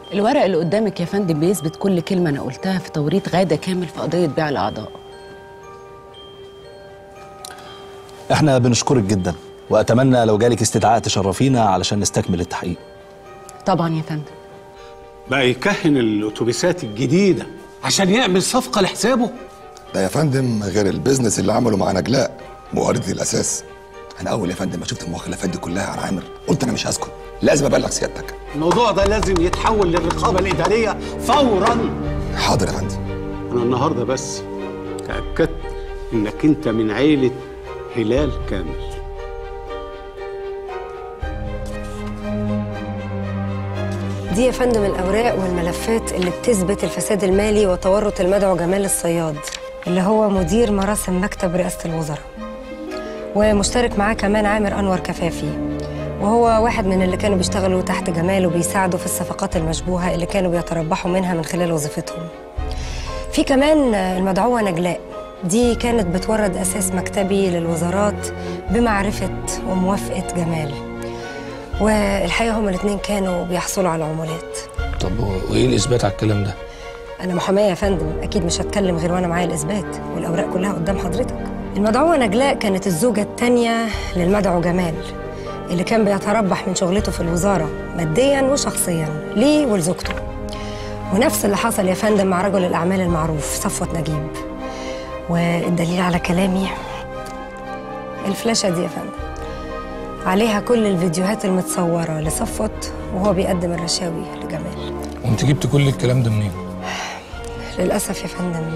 الورق اللي قدامك يا فندم بيثبت كل كلمة أنا قلتها في توريط غادة كامل في قضية بيع الأعضاء احنا بنشكرك جدا واتمنى لو جالك استدعاء تشرفينا علشان نستكمل التحقيق طبعا يا فندم بقى يكهن الاتوبيسات الجديده عشان يعمل صفقه لحسابه ده يا فندم غير البيزنس اللي عمله مع نجلاء مواردة الاساس انا اول يا فندم ما شفت المخلفات دي كلها على عامر قلت انا مش هسكت لازم ابلغ سيادتك الموضوع ده لازم يتحول للرقابه الاداريه فورا حاضر يا فندم انا النهارده بس تاكدت انك انت من عيله هلال كامل دي يا فندم الأوراق والملفات اللي بتثبت الفساد المالي وتورط المدعو جمال الصياد اللي هو مدير مراسم مكتب رئاسة الوزراء ومشترك معاه كمان عامر أنور كفافي وهو واحد من اللي كانوا بيشتغلوا تحت جمال وبيساعدوا في الصفقات المشبوهة اللي كانوا بيتربحوا منها من خلال وظيفتهم في كمان المدعوة نجلاء دي كانت بتورد أساس مكتبي للوزارات بمعرفة وموافقة جمال والحقيقة هما الاتنين كانوا بيحصلوا على عمولات طب وايه الاثبات على الكلام ده أنا محامية يا فندم أكيد مش هتكلم غير وأنا معايا الإثبات والأوراق كلها قدام حضرتك المدعوة نجلاء كانت الزوجة التانية للمدعو جمال اللي كان بيتربح من شغلته في الوزارة ماديا وشخصيا ليه ولزوجته ونفس اللي حصل يا فندم مع رجل الأعمال المعروف صفوت نجيب والدليل على كلامي الفلاشة دي يا فندم عليها كل الفيديوهات المتصورة لصفوت وهو بيقدم الرشاوي لجمال وانت جبت كل الكلام ده منين للأسف يا فندم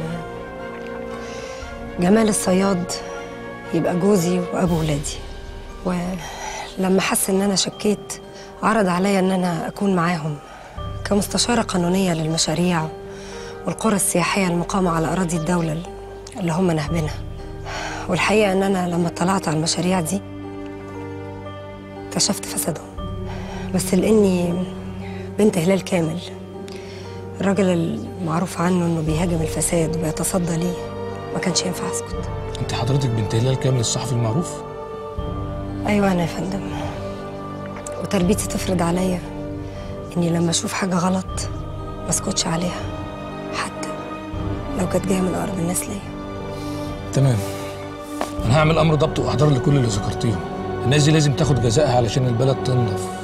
جمال الصياد يبقى جوزي وأبو ولادي ولما حس إن أنا شكيت عرض عليا إن أنا أكون معاهم كمستشارة قانونية للمشاريع والقرى السياحية المقامة على أراضي الدولة اللي هم نهبينها والحقيقة إن أنا لما اطلعت على المشاريع دي اكتشفت فسادهم بس لاني بنت هلال كامل الراجل المعروف عنه انه بيهاجم الفساد وبيتصدى ليه ما كانش ينفع اسكت انت حضرتك بنت هلال كامل الصحفي المعروف ايوه انا يا فندم وتربيتي تفرض عليا اني لما اشوف حاجه غلط ما اسكتش عليها حتى لو كانت جايه من اقرب الناس ليا تمام انا هعمل امر ضبط واحضار لكل اللي ذكرتيهم الناس دي لازم تاخد جزائها علشان البلد تنضف